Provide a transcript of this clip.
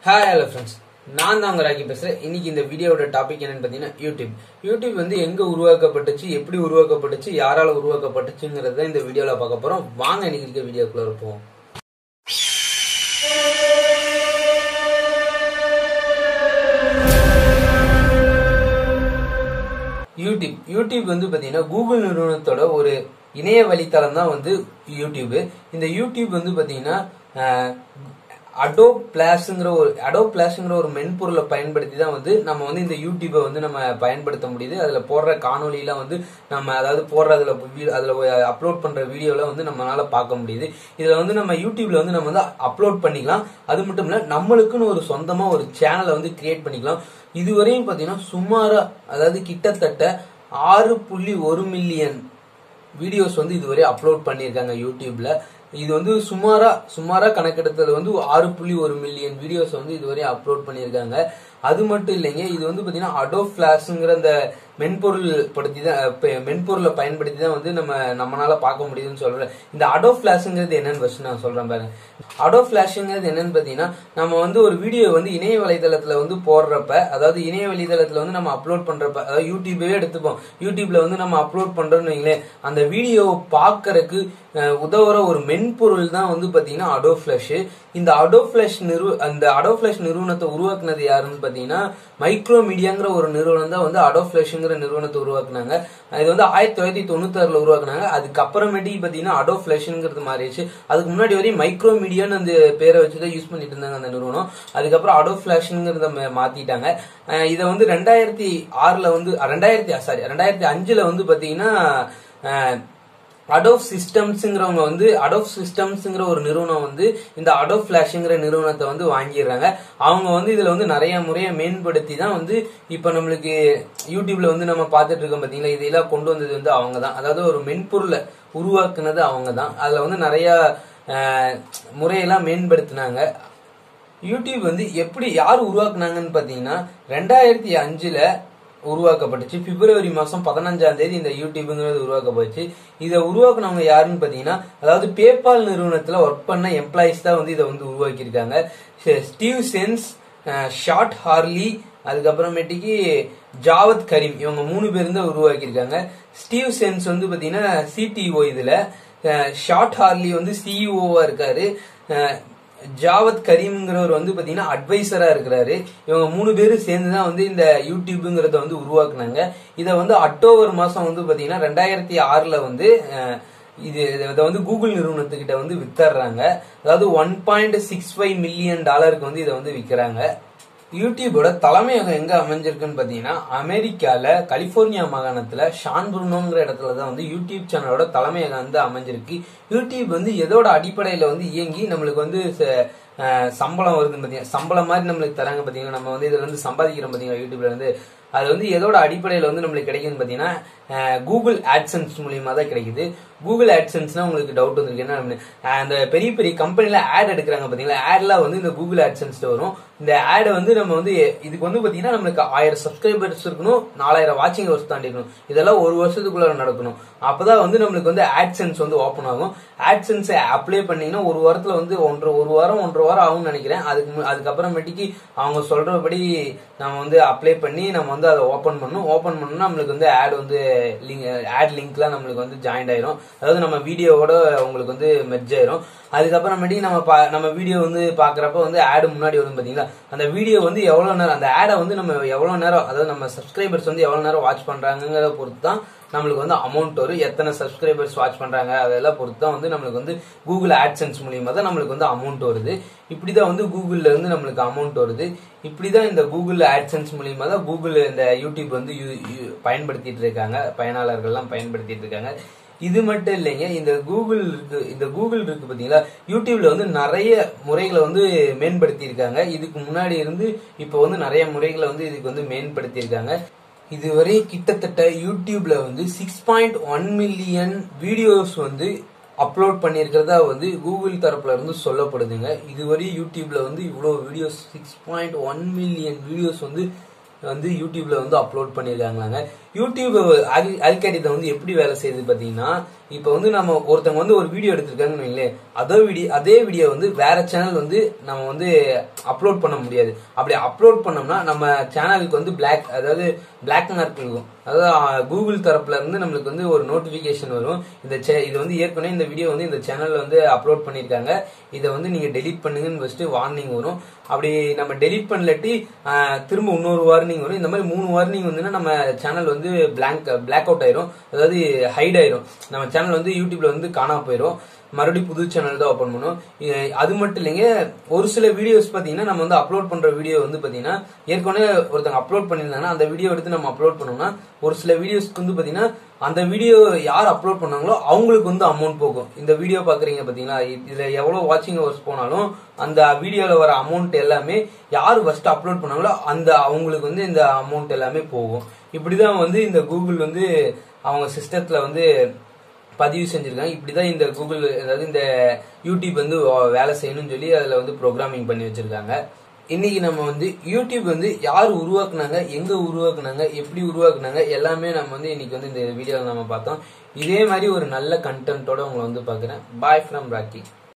Hi hello friends நான் தான் உங்க ராக்கி பேசுறேன் இன்னைக்கு இந்த வீடியோட டாபிக் என்னன்னு பார்த்தீங்கன்னா யூடியூப் யூடியூப் வந்து எங்க உருவாக்கப்பட்டுச்சு எப்படி உருவாக்கப்பட்டுச்சு யாரால உருவாக்கப்பட்டுச்சுங்கிறத தான் இந்த வீடியோல பார்க்க போறோம் வாங்க இன்னைக்கு இருக்க வீடியோக்குள்ள இருப்போம் யூடியூப் யூடியூப் வந்து பாத்தீங்கன்னா கூகுள் நிறுவனத்தோட ஒரு இணைய வழித்தளம் தான் வந்து யூடியூப் இந்த யூடியூப் வந்து பாத்தீங்கன்னா அடோ பிளாஸ்ங்கிற ஒரு அடோ பிளாஸ்ங்கிற ஒரு மென்பொருளை பயன்படுத்தி தான் வந்து நம்ம வந்து இந்த யூடியூப்பை வந்து நம்ம பயன்படுத்த முடியுது அதுல போடுற காணொலியெல்லாம் வந்து நம்ம அதாவது போடுற அதுல வி- அதுல அப்லோட் பண்ற வீடியோல வந்து நம்மளால பார்க்க முடியுது இதுல வந்து நம்ம யூடியூப்ல வந்து நம்ம வந்து அப்லோட் பண்ணிக்கலாம் அது மட்டும் இல்ல நம்மளுக்குன்னு ஒரு சொந்தமா ஒரு சேனலை வந்து கிரியேட் பண்ணிக்கலாம் இதுவரையும் பாத்தீங்கன்னா சுமாரா அதாவது கிட்டத்தட்ட ஆறு புள்ளி ஒரு மில்லியன் வீடியோஸ் வந்து இதுவரை அப்லோட் பண்ணியிருக்காங்க யூடியூப்ல இது வந்து சுமாரா சுமாரா கணக்கெடுத்தது வந்து ஆறு புள்ளி ஒரு மில்லியன் வீடியோஸ் வந்து இதுவரை அப்லோட் பண்ணியிருக்காங்க அது மட்டும் இல்லைங்க இது வந்து பாத்தீங்கன்னா அடோ பிளாஷ்ங்கிற அந்த மென்பொருள் படுத்தி தான் ப- மென்பொருளை பயன்படுத்தி தான் வந்து நம்ம நம்மளால பார்க்க முடியுதுன்னு சொல்றேன் இந்த அடோ பிளாஷ்ங்கிறது என்னன்னு ஃபர்ஸ்ட் நான் சொல்றேன் பாருங்க அடோ பிளாஷ்ங்கிறது என்னன்னு பாத்தீங்கன்னா நம்ம வந்து ஒரு வீடியோ வந்து இணைய வலைதளத்துல வந்து போடுறப்ப அதாவது இணைய வலைதளத்துல வந்து நம்ம அப்லோட் பண்றப்ப அதாவது யூடியூபே எடுத்துப்போம் யூடியூப்ல வந்து நம்ம அப்லோட் பண்றோம்னு வைங்களேன் அந்த வீடியோ பார்க்கறதுக்கு அஹ், உதவுற ஒரு மென்பொருள் தான் வந்து பாத்தீங்கன்னா அடோ ஃபிளஷ் இந்த அடோ ஃபிளஷ் நிறு அந்த அடோ ஃபிளஷ் நிறுவனத்தை உருவாக்குனது யாருன்னு பாத்தீங்கன்னா மைக்ரோ மீடியாங்கிற ஒரு நிறுவனம் தான் வந்து அடோ ஃபிளஷ்ங்கிற நிறுவனத்தை உருவாக்குனாங்க இது வந்து ஆயிரத்தி தொள்ளாயிரத்தி தொண்ணூத்தி ஆறுல உருவாக்குனாங்க அதுக்கப்புறமேட்டு பாத்தீங்கன்னா அடோ ஃபிளஷ்ங்கிறது மாறிடுச்சு அதுக்கு முன்னாடி வரையும் மைக்ரோ மீடியான்னு அந்த பேரை வச்சுதான் யூஸ் பண்ணிட்டு இருந்தாங்க அந்த நிறுவனம் அதுக்கப்புறம் அடோ ஃபிளாஷ்ங்கிறத மாத்திட்டாங்க அஹ் இதை வந்து ரெண்டாயிரத்தி ஆறுல வந்து ரெண்டாயிரத்தி சாரி ரெண்டாயிரத்தி அஞ்சுல வந்து பாத்தீங்கன்னா அஹ், அடோப் சிஸ்டம்ஸ்ங்கிறவங்க வந்து அடோப் சிஸ்டம்ஸ்ங்கிற ஒரு நிறுவனம் வந்து இந்த அடோப் ஃபிளாஷ்ங்கிற நிறுவனத்தை வந்து வாங்கிடுறாங்க அவங்க வந்து இதுல வந்து நிறைய முறையை மேம்படுத்தி தான் வந்து இப்ப நம்மளுக்கு யூடியூப்ல வந்து நம்ம பார்த்துட்டு இருக்கோம் பாத்தீங்களா இதெல்லாம் கொண்டு வந்தது வந்து அவங்க தான் அதாவது ஒரு மென்பொருளை உருவாக்குனது அவங்க தான் அதுல வந்து நிறைய அஹ், முறையெல்லாம் மேம்படுத்தினாங்க யூடியூப் வந்து எப்படி யார் உருவாக்குனாங்கன்னு பாத்தீங்கன்னா ரெண்டாயிரத்தி அஞ்சுல உருவாக்கப்பட்டுச்சு பிப்ரவரி மாசம் பதினஞ்சாம் தேதி இந்த யூடியூப்ங்கிறது உருவாக்கப்பட்டுச்சு இதை உருவாக்குனவங்க யாருன்னு பாத்தீங்கன்னா அதாவது பேபால் நிறுவனத்துல ஒர்க் பண்ண எம்ப்ளாயிஸ் தான் வந்து இதை வந்து உருவாக்கியிருக்காங்க ஸ்டீவ் சென்ஸ் ஷார்ட் ஹார்லி அதுக்கப்புறமேட்டுக்கு ஜாவத் கரீம் இவங்க மூணு பேரும் தான் உருவாக்கியிருக்காங்க ஸ்டீவ் சென்ஸ் வந்து பாத்தீங்கன்னா சிடிஓ இதுல ஷார்ட் ஹார்லி வந்து சிஇஓவா இருக்காரு அஹ், ஜாவத் கரீம்ங்கிறவர் வந்து பாத்தீங்கன்னா அட்வைசரா இருக்கிறாரு இவங்க மூணு பேரும் சேர்ந்து தான் வந்து இந்த யூடியூப்ங்கிறத வந்து உருவாக்குனாங்க இதை வந்து அக்டோபர் மாசம் வந்து பாத்தீங்கன்னா ரெண்டாயிரத்தி ஆறுல வந்து அஹ், இது இதை வந்து கூகுள் நிறுவனத்துக்கிட்ட வந்து வித்தர்றாங்க அதாவது one point six five million டாலருக்கு வந்து இதை வந்து விற்கிறாங்க யூடியூபோட தலைமையகம் எங்க அமைஞ்சிருக்குன்னு பாத்தீங்கன்னா அமெரிக்கால கலிபோர்னியா மாகாணத்துல ஷான் புருனோங்கிற இடத்துல தான் வந்து யூடியூப் சேனலோட தலைமையகம் வந்து அமைஞ்சிருக்கு யூடியூப் வந்து எதோட அடிப்படையில வந்து இயங்கி நம்மளுக்கு வந்து ச- அஹ் சம்பளம் வருது பாத்தீங்கன்னா சம்பளம் மாதிரி நம்மளுக்கு தராங்க பாத்தீங்கன்னா நம்ம வந்து இதுல இருந்து சம்பாதிக்கிறோம் பாத்தீங்கன்னா யூடியூப்ல இருந்து அது வந்து எதோட அடிப்படையில வந்து நம்மளுக்கு கிடைக்குதுன்னு பாத்தீங்கன்னா கூகுள் ஆட்சன்ஸ் மூலியமா தான் கிடைக்குது கூகுள் ஆட்சன்ஸ்னா உங்களுக்கு டவுட் வந்திருக்கு என்ன அப்படின்னு. அஹ் அந்த பெரிய பெரிய கம்பெனில ஆட் எடுக்கிறாங்க பாத்தீங்களா ஆட்லாம் வந்து இந்த கூகுள் ஆட்சன்ஸ் வரும் இந்த ஆட் வந்து நம்ம வந்து இதுக்கு வந்து பாத்தீங்கன்னா நம்மளுக்கு ஆயிரம் சப்ஸ்கிரைபர்ஸ் இருக்கணும் நாலாயிரம் வாட்சிங் ஹவர்ஸ் தாண்டி இருக்கணும் இதெல்லாம் ஒரு வருஷத்துக்குள்ள நடக்கணும் அப்பதான் வந்து நம்மளுக்கு வந்து ஆட்சன்ஸ் வந்து ஓப்பன் ஆகும் ஆட்சன்ஸ் அப்ளை பண்ணீங்கன்னா ஒரு வாரத்துல வந்து ஒன்றரை ஒரு வாரம் ஒன்றரை வாரம் ஆகும்னு நினைக்கிறேன் அதுக்கு மு- அதுக்கப்புறமேட்டுக்கு அவங்க சொல்றபடி நம்ம வந்து அப்ளை பண்ணி நம்ம வந்து அதை ஓபன் பண்ணணும் ஓபன் பண்ணோம்னா நம்மளுக்கு வந்து ஆட் வந்து லிங்க் ஆட் லிங்க்லாம் நம்மளுக்கு வந்து ஜாயின் ஆயிரும் அதாவது நம்ம வீடியோவோட உங்களுக்கு வந்து மெர்ஜ் ஆயிரும் அதுக்கப்புறமேட்டுக்கு நம்ம பா- நம்ம வீடியோ வந்து பாக்குறப்ப வந்து ஆடு முன்னாடி வரும் பாத்தீங்களா அந்த வீடியோ வந்து எவ்வளவு நேரம் அந்த ஆடை வந்து நம்ம எவ்வளவு நேரம் அதாவது நம்ம சப்ஸ்கிரைபர்ஸ் வந்து எவ்வளவு நேரம் வாட்ச் பண்றாங்கிறத பொறுத்து தான் நம்மளுக்கு வந்து அமௌண்ட் வரும் எத்தனை சப்ஸ்கிரைபர்ஸ் வாட்ச் பண்றாங்க அதெல்லாம் பொறுத்து தான் வந்து நம்மளுக்கு வந்து கூகுள் ஆட்சன்ஸ் மூலியமா தான் நம்மளுக்கு வந்து அமௌண்ட் வருது இப்படிதான் வந்து கூகுள்ல இருந்து நம்மளுக்கு அமௌண்ட் வருது இப்படிதான் இந்த கூகுள் ஆட்சன்ஸ் மூலியமா தான் கூகுள் இந்த யூடியூப் வந்து யூ- யூ- பயன்படுத்திட்டு இருக்காங்க பயனாளர்கள்லாம் பயன்படுத்திட்டு இருக்காங்க இது மட்டும் இல்லைங்க இந்த கூகுள் இருக்கு இந்த கூகுள் இருக்கு பாத்தீங்களா யூடியூப்ல வந்து நிறைய முறைகளை வந்து மேம்படுத்தி இருக்காங்க இதுக்கு முன்னாடி இருந்து இப்போ வந்து நிறைய முறைகளை வந்து இதுக்கு வந்து மேம்படுத்தி இருக்காங்க இதுவரை கிட்டத்தட்ட யூடியூப்ல வந்து six point one million videos வந்து அப்லோட் பண்ணியிருக்கிறதா வந்து கூகுள் தரப்புல இருந்து சொல்லப்படுதுங்க இதுவரை யூடியூப்ல வந்து இவ்வளோ வீடியோஸ் six point one million videos வந்து வந்து யூடியூப்ல வந்து அப்லோட் பண்ணியிருக்காங்களாங்க யூடியூப் அல்காரிதம் வந்து எப்படி வேலை செய்யுது பாத்தீங்கன்னா இப்போ வந்து நம்ம ஒருத்தவங்க வந்து ஒரு வீடியோ எடுத்திருக்காங்கன்னு வைங்களேன் அதே வீடியோ அதே வீடியோ வந்து வேற சேனல் வந்து நம்ம வந்து அப்லோட் பண்ண முடியாது அப்படி அப்லோட் பண்ணோம்னா நம்ம சேனலுக்கு வந்து பிளாக் அதாவது பிளாக் மார்க் இருக்கும் அதாவது கூகுள் தரப்புல இருந்து நம்மளுக்கு வந்து ஒரு நோட்டிபிகேஷன் வரும் இந்த channel- இது வந்து ஏற்கனவே இந்த வீடியோ வந்து இந்த சேனல்ல வந்து அப்லோட் பண்ணிருக்காங்க இதை வந்து நீங்க டெலீட் பண்ணுங்கன்னு ஃபர்ஸ்ட் வார்னிங் வரும் அப்படி நம்ம டெலீட் பண்ணலட்டி ஆஹ், திரும்ப இன்னொரு வார்னிங் வரும் இந்த மாதிரி மூணு வார்னிங் வந்துன்னா நம்ம சேனல் வந்து பிளாங்க் பிளாக் அவுட் ஆயிரும் அதாவது ஹைட் ஆயிரும் நம்ம சேனல் வந்து யூடியூப்ல வந்து காணாம போயிரும் மறுபடியும் புது சேனல் தான் ஓப்பன் பண்ணும் இ- அது மட்டும் இல்லைங்க ஒரு சில வீடியோஸ் பாத்தீங்கன்னா நம்ம வந்து அப்லோட் பண்ற வீடியோ வந்து பாத்தீங்கன்னா ஏற்கனவே ஒருத்தங்க அப்லோட் பண்ணியிருந்தாங்கன்னா அந்த வீடியோ எடுத்து நம்ம அப்லோட் பண்ணோம்னா ஒரு சில வீடியோஸ்க்கு வந்து பாத்தீங்கன்னா அந்த வீடியோ யார் அப்லோட் பண்ணாங்களோ அவங்களுக்கு வந்து அமௌண்ட் போகும் இந்த வீடியோ பாக்குறீங்க பாத்தீங்களா இ- இதுல எவ்வளவு வாட்சிங் ஹவர்ஸ் போனாலும் அந்த வீடியோல வர அமௌண்ட் எல்லாமே யார் ஃபர்ஸ்ட் அப்லோட் பண்ணாங்களோ அந்த அவங்களுக்கு வந்து இந்த அமௌண்ட் எல்லாமே போகும் இப்படிதான் வந்து இந்த கூகுள் வந்து அவங்க சிஸ்டத்துல வந்து பதிவு செஞ்சிருக்காங்க இப்படிதான் இந்த கூகுள் அதாவது இந்த யூடியூப் வந்து வ- வேலை செய்யணும்னு சொல்லி அதுல வந்து ப்ரோக்ராமிங் பண்ணி வச்சிருக்காங்க இன்னைக்கு நம்ம வந்து யூடியூப் வந்து யார் உருவாக்குனாங்க எங்க உருவாக்குனாங்க எப்படி உருவாக்குனாங்க எல்லாமே நம்ம வந்து இன்னைக்கு வந்து இந்த வீடியோவில் நம்ம பார்த்தோம் இதே மாதிரி ஒரு நல்ல கண்டென்ட்டோட உங்களை வந்து பார்க்குறேன் பாய் ஃப்ரம் ராக்கி